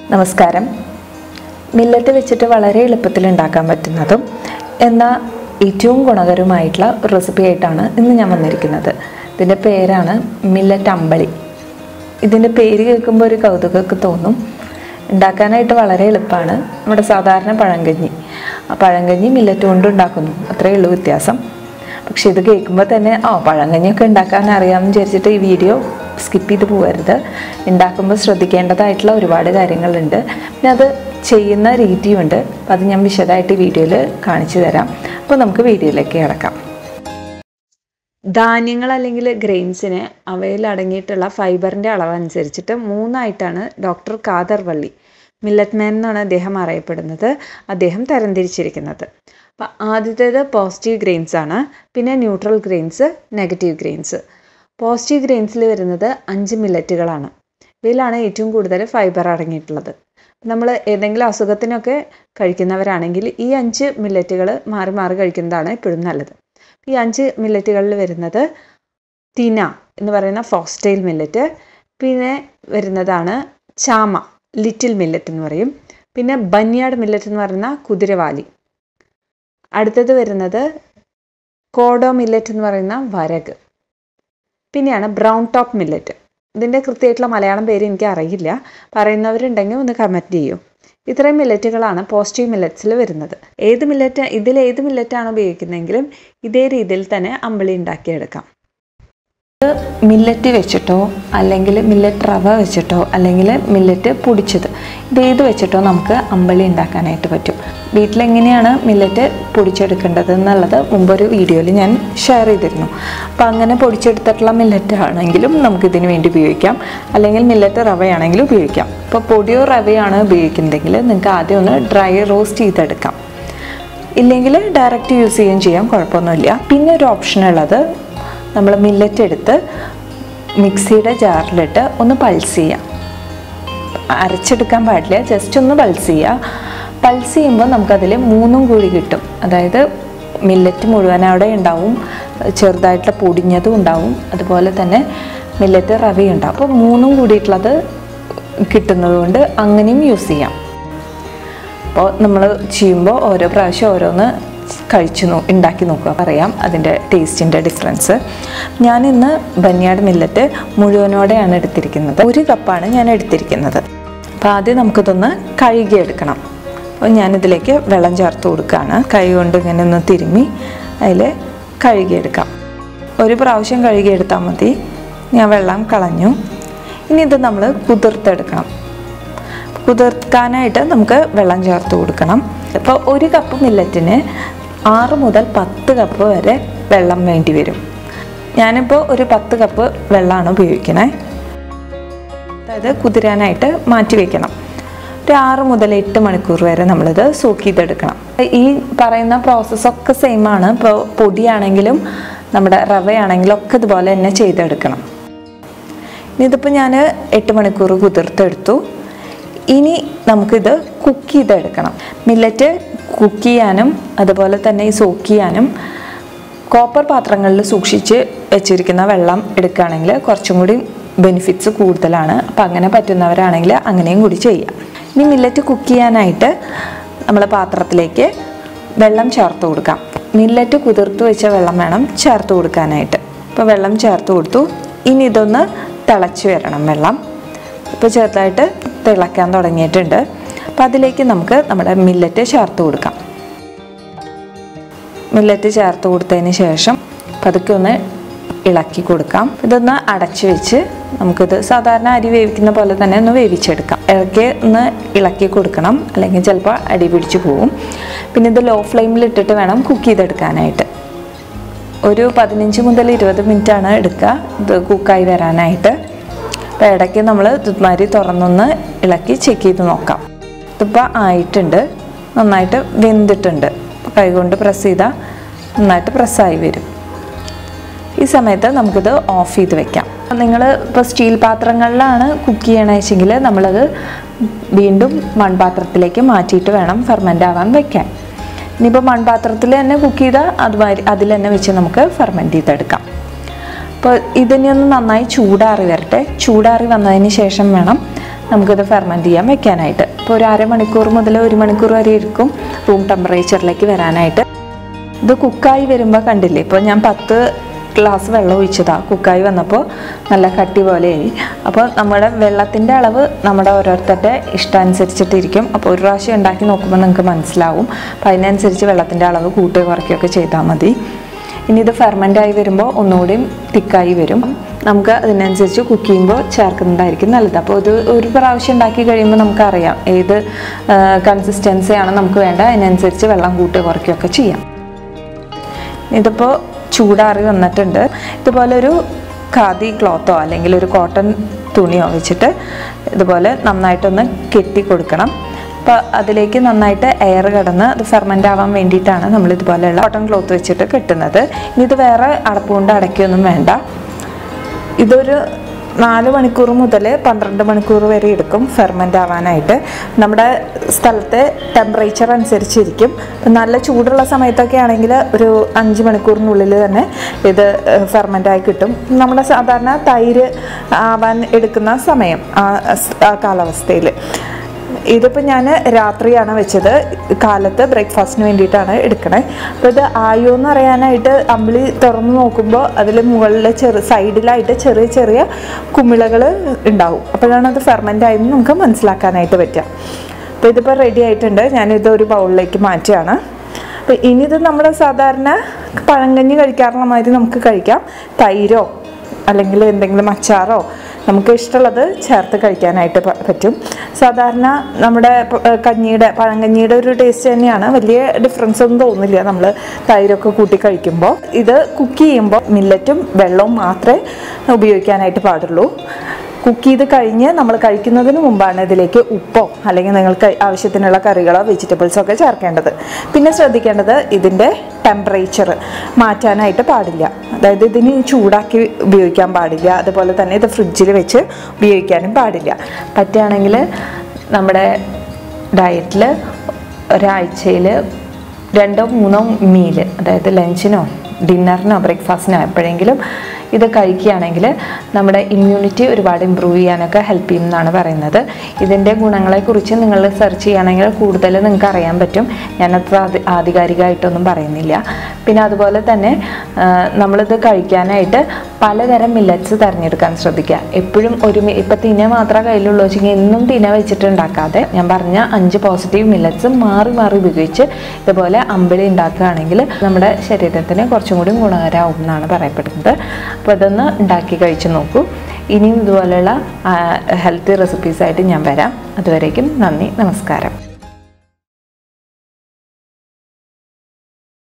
നമസ്കാരം മില്ലറ്റ് വെച്ചിട്ട് വളരെ എളുപ്പത്തിൽ ഉണ്ടാക്കാൻ പറ്റുന്നതും എന്നാൽ ഏറ്റവും ഗുണകരമായിട്ടുള്ള ഒരു റെസിപ്പി ആയിട്ടാണ് ഇന്ന് ഞാൻ വന്നിരിക്കുന്നത് ഇതിൻ്റെ പേരാണ് മില്ലറ്റ് അമ്പളി ഇതിൻ്റെ പേര് കേൾക്കുമ്പോൾ ഒരു കൗതുകമൊക്കെ തോന്നും ഉണ്ടാക്കാനായിട്ട് വളരെ എളുപ്പമാണ് നമ്മുടെ സാധാരണ പഴങ്കഞ്ഞി ആ പഴങ്കഞ്ഞി മില്ലറ്റ് കൊണ്ട് ഉണ്ടാക്കുന്നു അത്രയേ ഉള്ളൂ വ്യത്യാസം പക്ഷെ ഇത് കേൾക്കുമ്പോൾ തന്നെ ആ പഴങ്കഞ്ഞിയൊക്കെ ഉണ്ടാക്കാൻ അറിയാമെന്ന് വിചാരിച്ചിട്ട് ഈ വീഡിയോ സ്കിപ്പ് ചെയ്ത് പോകരുത് ഉണ്ടാക്കുമ്പോൾ ശ്രദ്ധിക്കേണ്ടതായിട്ടുള്ള ഒരുപാട് കാര്യങ്ങളുണ്ട് പിന്നെ അത് ചെയ്യുന്ന രീതിയുണ്ട് അപ്പം അത് ഞാൻ വിശദമായിട്ട് ഈ വീഡിയോയിൽ കാണിച്ചു തരാം അപ്പോൾ നമുക്ക് വീഡിയോയിലേക്ക് കിടക്കാം ധാന്യങ്ങൾ അല്ലെങ്കിൽ ഗ്രെയിൻസിന് അവയിൽ അടങ്ങിയിട്ടുള്ള ഫൈബറിൻ്റെ അളവ് അനുസരിച്ചിട്ട് മൂന്നായിട്ടാണ് ഡോക്ടർ കാദർ വള്ളി മില്ലറ്റ് മാൻ എന്നാണ് അദ്ദേഹം അറിയപ്പെടുന്നത് അദ്ദേഹം തരംതിരിച്ചിരിക്കുന്നത് അപ്പം ആദ്യത്തേത് പോസിറ്റീവ് ഗ്രെയിൻസ് ആണ് പിന്നെ neutral grains negative grains positive ഗ്രെയിൻസിൽ വരുന്നത് അഞ്ച് മില്ലറ്റുകളാണ് ഇവയിലാണ് ഏറ്റവും കൂടുതൽ ഫൈബർ അടങ്ങിയിട്ടുള്ളത് നമ്മൾ ഏതെങ്കിലും അസുഖത്തിനൊക്കെ കഴിക്കുന്നവരാണെങ്കിൽ ഈ അഞ്ച് മില്ലറ്റുകൾ മാറി മാറി കഴിക്കുന്നതാണ് എപ്പോഴും നല്ലത് ഈ അഞ്ച് മില്ലറ്റുകളിൽ വരുന്നത് തിന എന്ന് പറയുന്ന ഫോക്സ്റ്റൈൽ മില്ലറ്റ് പിന്നെ വരുന്നതാണ് ചാമ ലിറ്റിൽ മില്ലറ്റ് എന്ന് പറയും പിന്നെ ബന്യാഡ് മില്ലറ്റ് എന്ന് പറയുന്ന കുതിരവാലി അടുത്തത് വരുന്നത് കോഡോ മില്ലറ്റ് എന്ന് പറയുന്ന വരക് പിന്നെയാണ് ബ്രൗൺ ടോപ്പ് മില്ലറ്റ് ഇതിൻ്റെ കൃത്യമായിട്ടുള്ള മലയാളം പേര് എനിക്ക് അറിയില്ല പറയുന്നവരുണ്ടെങ്കിൽ ഒന്ന് കമൻറ്റ് ചെയ്യൂ ഇത്രയും മില്ലറ്റുകളാണ് പോസിറ്റീവ് മില്ലറ്റ്സിൽ വരുന്നത് ഏത് മില്ലറ്റ് ഇതിൽ ഏത് മില്ലറ്റാണ് ഉപയോഗിക്കുന്നതെങ്കിലും ഇതേ രീതിയിൽ തന്നെ അമ്പളി ഉണ്ടാക്കിയെടുക്കാം മില്ലറ്റ് വെച്ചിട്ടോ അല്ലെങ്കിൽ മില്ലറ്റ് റവ വെച്ചിട്ടോ അല്ലെങ്കിൽ മില്ലറ്റ് പൊടിച്ചത് ഇതേത് വെച്ചിട്ടോ നമുക്ക് അമ്പളി ഉണ്ടാക്കാനായിട്ട് പറ്റും വീട്ടിലെങ്ങനെയാണ് മില്ലറ്റ് പൊടിച്ചെടുക്കേണ്ടത് എന്നുള്ളത് മുമ്പൊരു വീഡിയോയിൽ ഞാൻ ഷെയർ ചെയ്തിരുന്നു അപ്പോൾ അങ്ങനെ പൊടിച്ചെടുത്തിട്ടുള്ള മില്ലറ്റ് ആണെങ്കിലും നമുക്ക് ഇതിന് വേണ്ടി ഉപയോഗിക്കാം അല്ലെങ്കിൽ മില്ലറ്റ് റവയാണെങ്കിലും ഉപയോഗിക്കാം ഇപ്പോൾ പൊടിയോ റവയാണ് ഉപയോഗിക്കുന്നതെങ്കിൽ നിങ്ങൾക്ക് ആദ്യം ഒന്ന് ഡ്രൈ റോസ്റ്റ് ചെയ്തെടുക്കാം ഇല്ലെങ്കിൽ ഡയറക്റ്റ് യൂസ് ചെയ്യുകയും ചെയ്യാം കുഴപ്പമൊന്നുമില്ല പിന്നെ ഒരു ഓപ്ഷൻ ഉള്ളത് നമ്മൾ മില്ലറ്റ് എടുത്ത് മിക്സിയുടെ ജാറിലിട്ട് ഒന്ന് പൾസ് ചെയ്യാം അരച്ചെടുക്കാൻ പാടില്ല ജസ്റ്റ് ഒന്ന് പൾസ് ചെയ്യുക പൾസ് ചെയ്യുമ്പോൾ നമുക്കതിൽ മൂന്നും കൂടി കിട്ടും അതായത് മില്ലറ്റ് മുഴുവൻ അവിടെ ഉണ്ടാവും ചെറുതായിട്ടുള്ള പൊടിഞ്ഞതും ഉണ്ടാവും അതുപോലെ തന്നെ മില്ലറ്റ് റവയും ഉണ്ടാവും അപ്പോൾ മൂന്നും കൂടിയിട്ടുള്ളത് കിട്ടുന്നത് കൊണ്ട് അങ്ങനെയും യൂസ് ചെയ്യാം അപ്പോൾ നമ്മൾ ചെയ്യുമ്പോൾ ഓരോ പ്രാവശ്യം ഓരോന്ന് കഴിച്ചു നോ ഉണ്ടാക്കി നോക്കുക പറയാം അതിൻ്റെ ടേസ്റ്റിൻ്റെ ഡിഫറൻസ് ഞാൻ ഇന്ന് ബന്യാട് മില്ലറ്റ് മുഴുവനോടെയാണ് എടുത്തിരിക്കുന്നത് ഒരു കപ്പാണ് ഞാൻ എടുത്തിരിക്കുന്നത് അപ്പോൾ ആദ്യം നമുക്കിതൊന്ന് കഴുകിയെടുക്കണം അപ്പോൾ ഞാനിതിലേക്ക് വെള്ളം ചേർത്ത് കൊടുക്കുകയാണ് കൈ കൊണ്ട് ഇങ്ങനെ ഒന്ന് തിരുമ്മി അതിൽ കഴുകിയെടുക്കാം ഒരു പ്രാവശ്യം കഴുകിയെടുത്താൽ മതി ഞാൻ വെള്ളം കളഞ്ഞു ഇനി ഇത് നമ്മൾ കുതിർത്തെടുക്കണം കുതിർക്കാനായിട്ട് നമുക്ക് വെള്ളം ചേർത്ത് കൊടുക്കണം ഇപ്പോൾ ഒരു കപ്പ് മില്ലറ്റിന് ആറ് മുതൽ പത്ത് കപ്പ് വരെ വെള്ളം വേണ്ടി വരും ഞാനിപ്പോൾ ഒരു പത്ത് കപ്പ് വെള്ളമാണ് ഉപയോഗിക്കണേ അതായത് കുതിരാനായിട്ട് മാറ്റി വയ്ക്കണം ഒരു ആറ് മുതൽ എട്ട് മണിക്കൂർ വരെ നമ്മളിത് സോക്ക് ചെയ്തെടുക്കണം ഈ പറയുന്ന പ്രോസസ്സൊക്കെ സെയിം ആണ് ഇപ്പോൾ പൊടിയാണെങ്കിലും നമ്മുടെ റവയാണെങ്കിലും ഒക്കെ ഇതുപോലെ തന്നെ ചെയ്തെടുക്കണം ഇതിപ്പോൾ ഞാൻ എട്ട് മണിക്കൂർ കുതിർത്തെടുത്തു ഇനി നമുക്കിത് കുക്ക് ചെയ്തെടുക്കണം മില്ലറ്റ് കുക്ക് ചെയ്യാനും അതുപോലെ തന്നെ ഈ സോക്ക് ചെയ്യാനും കോപ്പർ പാത്രങ്ങളിൽ സൂക്ഷിച്ച് വെച്ചിരിക്കുന്ന വെള്ളം എടുക്കുകയാണെങ്കിൽ കുറച്ചും കൂടി ബെനിഫിറ്റ്സ് കൂടുതലാണ് അപ്പം അങ്ങനെ പറ്റുന്നവരാണെങ്കിൽ അങ്ങനെയും കൂടി ചെയ്യാം ഇനി മില്ലറ്റ് കുക്ക് ചെയ്യാനായിട്ട് നമ്മൾ പാത്രത്തിലേക്ക് വെള്ളം ചേർത്ത് കൊടുക്കാം മില്ലറ്റ് കുതിർത്ത് വെച്ച വെള്ളം വേണം ചേർത്ത് കൊടുക്കാനായിട്ട് ഇപ്പോൾ വെള്ളം ചേർത്ത് കൊടുത്തു ഇനി ഇതൊന്ന് തിളച്ച് വരണം വെള്ളം ഇപ്പോൾ ചെറുതായിട്ട് തിളയ്ക്കാൻ തുടങ്ങിയിട്ടുണ്ട് അപ്പോൾ അതിലേക്ക് നമുക്ക് നമ്മുടെ മില്ലറ്റ് ചേർത്ത് കൊടുക്കാം മില്ലറ്റ് ചേർത്ത് കൊടുത്തതിന് ശേഷം പതുക്കെ ഒന്ന് ഇളക്കി കൊടുക്കാം ഇതൊന്ന് അടച്ചു വെച്ച് നമുക്കിത് സാധാരണ അരി വേവിക്കുന്ന പോലെ തന്നെ ഒന്ന് വേവിച്ചെടുക്കാം ഇളക്കി ഒന്ന് ഇളക്കി കൊടുക്കണം അല്ലെങ്കിൽ ചിലപ്പോൾ അടി പിടിച്ചു പോവും പിന്നെ ഇത് ലോ ഫ്ലെയിമിൽ ഇട്ടിട്ട് വേണം കുക്ക് ചെയ്തെടുക്കാനായിട്ട് ഒരു പതിനഞ്ച് മുതൽ ഇരുപത് മിനിറ്റ് ആണ് എടുക്കുക ഇത് കുക്കായി വരാനായിട്ട് അപ്പോൾ ഇടയ്ക്ക് നമ്മൾ ഇതുമാതിരി തുറന്നൊന്ന് ഇളക്കി ചെക്ക് ചെയ്ത് നോക്കാം ഇതിപ്പോൾ ആയിട്ടുണ്ട് നന്നായിട്ട് വെന്തിട്ടുണ്ട് കൈകൊണ്ട് പ്രസ് ചെയ്താൽ നന്നായിട്ട് പ്രസ്സായി വരും ഈ സമയത്ത് നമുക്കിത് ഓഫ് ചെയ്ത് വെക്കാം നിങ്ങൾ ഇപ്പോൾ സ്റ്റീൽ പാത്രങ്ങളിലാണ് കുക്ക് ചെയ്യണമെന്ന് വെച്ചെങ്കിൽ നമ്മളത് വീണ്ടും മൺപാത്രത്തിലേക്ക് മാറ്റിയിട്ട് വേണം ഫെർമെൻ്റ് ആവാൻ വെക്കാൻ ഇനിയിപ്പോൾ മൺപാത്രത്തിൽ തന്നെ കുക്ക് ചെയ്താൽ അതുമാതിരി അതിൽ തന്നെ വെച്ച് നമുക്ക് ഫെർമെൻറ്റ് ചെയ്തെടുക്കാം അപ്പോൾ ഇതിനെ ഒന്ന് നന്നായി ചൂടാറി വരട്ടെ ചൂടാറി വന്നതിന് ശേഷം വേണം നമുക്കിത് ഫെർമെൻറ്റ് ചെയ്യാൻ വെക്കാനായിട്ട് ഇപ്പോൾ ഒരു അരമണിക്കൂർ മുതൽ ഒരു മണിക്കൂർ വരെ ഇരിക്കും റൂം ടെമ്പറേച്ചറിലേക്ക് വരാനായിട്ട് ഇത് കുക്കായി വരുമ്പോൾ കണ്ടില്ലേ ഇപ്പോൾ ഞാൻ പത്ത് ഗ്ലാസ് വെള്ളം ഒഴിച്ചതാ കുക്കായി വന്നപ്പോൾ നല്ല കട്ടി പോലെയായി അപ്പോൾ നമ്മുടെ വെള്ളത്തിൻ്റെ അളവ് നമ്മുടെ ഓരോരുത്തരുടെ ഇഷ്ടാനുസരിച്ചിട്ടിരിക്കും അപ്പോൾ ഒരു പ്രാവശ്യം ഉണ്ടാക്കി നോക്കുമ്പോൾ നിങ്ങൾക്ക് മനസ്സിലാവും അപ്പോൾ അതിനനുസരിച്ച് വെള്ളത്തിൻ്റെ അളവ് കൂട്ടുകയോ കുറയ്ക്കുകയൊക്കെ ചെയ്താൽ മതി ഇനി ഇത് ഫെർമെൻ്റ് ആയി വരുമ്പോൾ ഒന്നുകൂടിയും തിക്കായി വരും നമുക്ക് അതിനനുസരിച്ച് കുക്ക് ചെയ്യുമ്പോൾ ചേർക്കുന്നതായിരിക്കും നല്ലത് അപ്പോൾ ഇത് ഒരു പ്രാവശ്യം ഉണ്ടാക്കി കഴിയുമ്പോൾ നമുക്കറിയാം ഏത് കൺസിസ്റ്റൻസിയാണ് നമുക്ക് വേണ്ട അതിനനുസരിച്ച് വെള്ളം കൂട്ടുക കുറയ്ക്കുകയൊക്കെ ചെയ്യാം ഇതിപ്പോൾ ചൂടാറി വന്നിട്ടുണ്ട് ഇതുപോലെ ഒരു ഖാദി ക്ലോത്തോ അല്ലെങ്കിൽ ഒരു കോട്ടൺ തുണിയോ വെച്ചിട്ട് ഇതുപോലെ നന്നായിട്ടൊന്ന് കെട്ടി കൊടുക്കണം അപ്പോൾ അതിലേക്ക് നന്നായിട്ട് എയർ കിടന്ന് അത് ഫെർമെൻ്റ് ആവാൻ വേണ്ടിയിട്ടാണ് നമ്മൾ ഇതുപോലെയുള്ള കോട്ടൺ ക്ലോത്ത് വെച്ചിട്ട് കെട്ടുന്നത് ഇനി ഇത് വേറെ അടപ്പ് കൊണ്ട് അടയ്ക്കൊന്നും വേണ്ട ഇതൊരു നാല് മണിക്കൂർ മുതൽ പന്ത്രണ്ട് മണിക്കൂർ വരെ എടുക്കും ഫെർമെൻ്റ് ആവാനായിട്ട് നമ്മുടെ സ്ഥലത്തെ ടെമ്പറേച്ചർ അനുസരിച്ചിരിക്കും ഇപ്പം നല്ല ചൂടുള്ള സമയത്തൊക്കെ ആണെങ്കിൽ ഒരു അഞ്ച് മണിക്കൂറിനുള്ളിൽ തന്നെ ഇത് ഫെർമെൻ്റ് ആയി കിട്ടും നമ്മുടെ സാധാരണ തൈര് ആവാൻ എടുക്കുന്ന സമയം ആ സ്- ആ കാലാവസ്ഥയിൽ ഇതിപ്പോൾ ഞാൻ രാത്രിയാണ് വെച്ചത് കാലത്ത് ബ്രേക്ക്ഫാസ്റ്റിന് വേണ്ടിയിട്ടാണ് എടുക്കണേ അപ്പോൾ ഇത് ആയോ എന്ന് അറിയാനായിട്ട് അമ്പിളി തുറന്ന് നോക്കുമ്പോൾ അതിൽ മുകളിൽ ചെറു സൈഡിലായിട്ട് ചെറിയ ചെറിയ കുമിളകൾ ഉണ്ടാവും അപ്പോഴാണ് അത് ഫെർമെൻ്റ് ആയെന്ന് നമുക്ക് മനസ്സിലാക്കാനായിട്ട് പറ്റുക അപ്പോൾ ഇതിപ്പോൾ റെഡി ആയിട്ടുണ്ട് ഞാനിത് ഒരു ബൗളിലേക്ക് മാറ്റുകയാണ് അപ്പോൾ ഇനി ഇത് നമ്മൾ സാധാരണ പഴങ്കഞ്ഞി കഴിക്കാറുള്ള മാതിരി നമുക്ക് കഴിക്കാം തൈരോ അല്ലെങ്കിൽ എന്തെങ്കിലും അച്ചാറോ നമുക്ക് ഇഷ്ടമുള്ളത് ചേർത്ത് കഴിക്കാനായിട്ട് പ- പറ്റും സാധാരണ നമ്മുടെ പ- ഏഹ് കഞ്ഞിയുടെ പഴങ്കഞ്ഞിയുടെ ഒരു ടേസ്റ്റ് തന്നെയാണ് വലിയ ഡിഫറൻസ് ഒന്നും തോന്നില്ല നമ്മൾ തൈരൊക്കെ കൂട്ടി കഴിക്കുമ്പോൾ ഇത് കുക്ക് ചെയ്യുമ്പോൾ മില്ലറ്റും വെള്ളവും മാത്രമേ ഉപയോഗിക്കാനായിട്ട് പാടുള്ളൂ കുക്ക് ചെയ്ത് കഴിഞ്ഞ് നമ്മൾ കഴിക്കുന്നതിന് മുമ്പാണ് ഇതിലേക്ക് ഉപ്പോ അല്ലെങ്കിൽ നിങ്ങൾക്ക് ആവശ്യത്തിനുള്ള കറികളോ വെജിറ്റബിൾസോ ഒക്കെ ചേർക്കേണ്ടത് പിന്നെ ശ്രദ്ധിക്കേണ്ടത് ഇതിൻ്റെ ടെമ്പറേച്ചർ മാറ്റാനായിട്ട് പാടില്ല അതായത് ഇതിന് ചൂടാക്കി ഉപയോഗിക്കാൻ പാടില്ല അതുപോലെ തന്നെ ഇത് ഫ്രിഡ്ജിൽ വെച്ച് ഉപയോഗിക്കാനും പാടില്ല പറ്റുകയാണെങ്കിൽ നമ്മുടെ ഡയറ്റിൽ ഒരാഴ്ചയിൽ രണ്ടോ മൂന്നോ മീല് അതായത് ലഞ്ചിനോ ഡിന്നറിനോ ബ്രേക്ക്ഫാസ്റ്റിനോ എപ്പോഴെങ്കിലും ഇത് കഴിക്കുകയാണെങ്കിൽ നമ്മുടെ ഇമ്മ്യൂണിറ്റി ഒരുപാട് ഇമ്പ്രൂവ് ചെയ്യാനൊക്കെ ഹെൽപ്പ് ചെയ്യും എന്നാണ് പറയുന്നത് ഇതിൻ്റെ ഗുണങ്ങളെക്കുറിച്ച് നിങ്ങൾ സെർച്ച് ചെയ്യുകയാണെങ്കിൽ കൂടുതൽ നിങ്ങൾക്ക് അറിയാൻ പറ്റും ഞാനത്ര ആധി- ആധികാരികമായിട്ടൊന്നും പറയുന്നില്ല പിന്നെ അതുപോലെ തന്നെ ആ, നമ്മളിത് കഴിക്കാനായിട്ട് പലതരം മില്ലറ്റ്സ് തിരഞ്ഞെടുക്കാൻ ശ്രദ്ധിക്കുക എപ്പോഴും ഒരു മി- ഇപ്പം തിന മാത്രമേ കയ്യിലുള്ളൂ വെച്ചെങ്കിൽ എന്നും തിന വെച്ചിട്ട് ഉണ്ടാക്കാതെ ഞാൻ പറഞ്ഞ അഞ്ച് പോസിറ്റീവ് മില്ലറ്റ്സ് മാറി മാറി ഉപയോഗിച്ച് ഇതുപോലെ അമ്പിളി ഉണ്ടാക്കുകയാണെങ്കിൽ നമ്മുടെ ശരീരത്തിന് കുറച്ചും കൂടി ഗുണകരമാവും എന്നാണ് പറയപ്പെടുന്നത് അപ്പോൾ ഇതൊന്ന് ഉണ്ടാക്കി കഴിച്ച് നോക്കൂ ഇനിയും ഇതുപോലെയുള്ള ഹെൽത്തി റെസിപ്പീസായിട്ട് ഞാൻ വരാം അതുവരേക്കും നന്ദി നമസ്കാരം